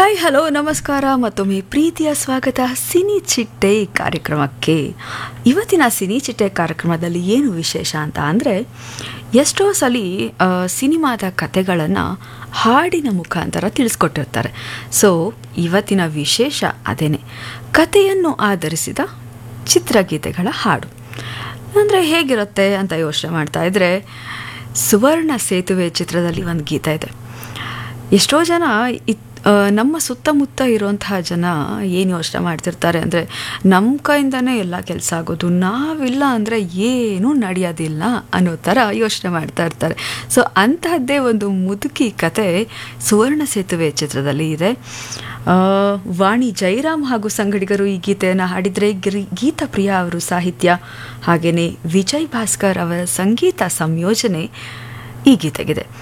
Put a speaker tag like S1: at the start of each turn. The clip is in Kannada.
S1: ಹಾಯ್ ಹಲೋ ನಮಸ್ಕಾರ ಮತ್ತೊಮ್ಮೆ ಪ್ರೀತಿಯ ಸ್ವಾಗತ ಸಿನಿ ಚಿಟ್ಟೆ ಕಾರ್ಯಕ್ರಮಕ್ಕೆ ಇವತ್ತಿನ ಸಿನಿ ಚಿಟ್ಟೆ ಕಾರ್ಯಕ್ರಮದಲ್ಲಿ ಏನು ವಿಶೇಷ ಅಂತ ಅಂದರೆ ಎಷ್ಟೋ ಸಲ ಆ, ಸಿನಿಮಾದ ಕತೆಗಳನ್ನು ಹಾಡಿನ ಮುಖಾಂತರ ತಿಳಿಸ್ಕೊಟ್ಟಿರ್ತಾರೆ ಸೊ ಇವತ್ತಿನ ವಿಶೇಷ ಅದೇನೆ ಕತೆಯನ್ನು ಆಧರಿಸಿದ ಚಿತ್ರಗೀತೆಗಳ ಹಾಡು ಅಂದರೆ ಹೇಗಿರುತ್ತೆ ಅಂತ ಯೋಚನೆ ಮಾಡ್ತಾ ಇದ್ರೆ ಸುವರ್ಣ ಸೇತುವೆ ಚಿತ್ರದಲ್ಲಿ ಒಂದು ಗೀತೆ ಇದೆ ಎಷ್ಟೋ ಜನ ಇತ್ ಆ, ನಮ್ಮ ಸುತ್ತಮುತ್ತ ಇರುವಂತಹ ಜನ ಏನು ಯೋಚನೆ ಮಾಡ್ತಿರ್ತಾರೆ ಅಂದರೆ ನಮ್ಮ ಕೈಯಿಂದನೇ ಎಲ್ಲ ಕೆಲಸ ಆಗೋದು ನಾವಿಲ್ಲ ಅಂದರೆ ಏನೂ ನಡೆಯೋದಿಲ್ಲ ಅನ್ನೋ ಥರ ಯೋಚನೆ ಮಾಡ್ತಾ ಇರ್ತಾರೆ ಸೊ ಅಂತಹದ್ದೇ ಒಂದು ಮುದುಕಿ ಕತೆ ಸುವರ್ಣ ಸೇತುವೆ ಚಿತ್ರದಲ್ಲಿ ಇದೆ ಆ, ವಾಣಿ ಜಯರಾಮ್ ಹಾಗೂ ಸಂಗಡಿಗರು ಈ ಗೀತೆಯನ್ನು ಹಾಡಿದರೆ ಗಿರಿ ಗೀತಾ ಪ್ರಿಯ ಅವರು ಸಾಹಿತ್ಯ ಹಾಗೆಯೇ ವಿಜಯ್ ಭಾಸ್ಕರ್ ಅವರ ಸಂಗೀತ ಸಂಯೋಜನೆ ಈ ಗೀತೆಗಿದೆ